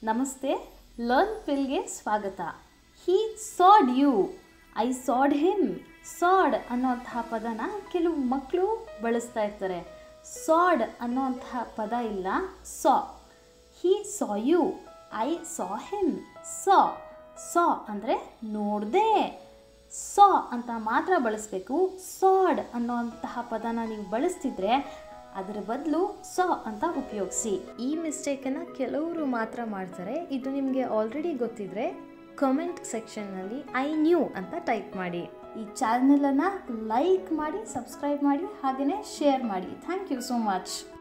ನಮಸ್ತೆ ಲರ್ನ್ ಪಿಲ್ಗೆ ಸ್ವಾಗತ he sawed you I sawed him sawed ಅನ್ನೋಂತಹ ಪದನ ಕೆಲವು ಮಕ್ಕಳು ಬಳಸ್ತಾ ಇರ್ತಾರೆ ಸಾಡ್ ಅನ್ನೋಂತಹ ಪದ ಇಲ್ಲ saw he saw you I saw him saw saw ಅಂದರೆ ನೋಡ್ದೆ ಸಾ ಅಂತ ಮಾತ್ರ ಬಳಸಬೇಕು ಸಾಡ್ ಅನ್ನೋಂತಹ ಪದನ ನೀವು ಬಳಸ್ತಿದ್ರೆ ಅದರ ಬದಲು ಸಾ ಅಂತ ಉಪಯೋಗಿಸಿ ಈ ಮಿಸ್ಟೇಕನ್ನು ಕೆಲವರು ಮಾತ್ರ ಮಾಡ್ತಾರೆ ಇದು ನಿಮಗೆ ಆಲ್ರೆಡಿ ಗೊತ್ತಿದ್ರೆ ಕಮೆಂಟ್ ಸೆಕ್ಷನ್ನಲ್ಲಿ ಐ ನ್ಯೂ ಅಂತ ಟೈಪ್ ಮಾಡಿ ಈ ಚಾನಲನ್ನು ಲೈಕ್ ಮಾಡಿ ಸಬ್ಸ್ಕ್ರೈಬ್ ಮಾಡಿ ಹಾಗೆಯೇ ಶೇರ್ ಮಾಡಿ ಥ್ಯಾಂಕ್ ಯು ಸೋ ಮಚ್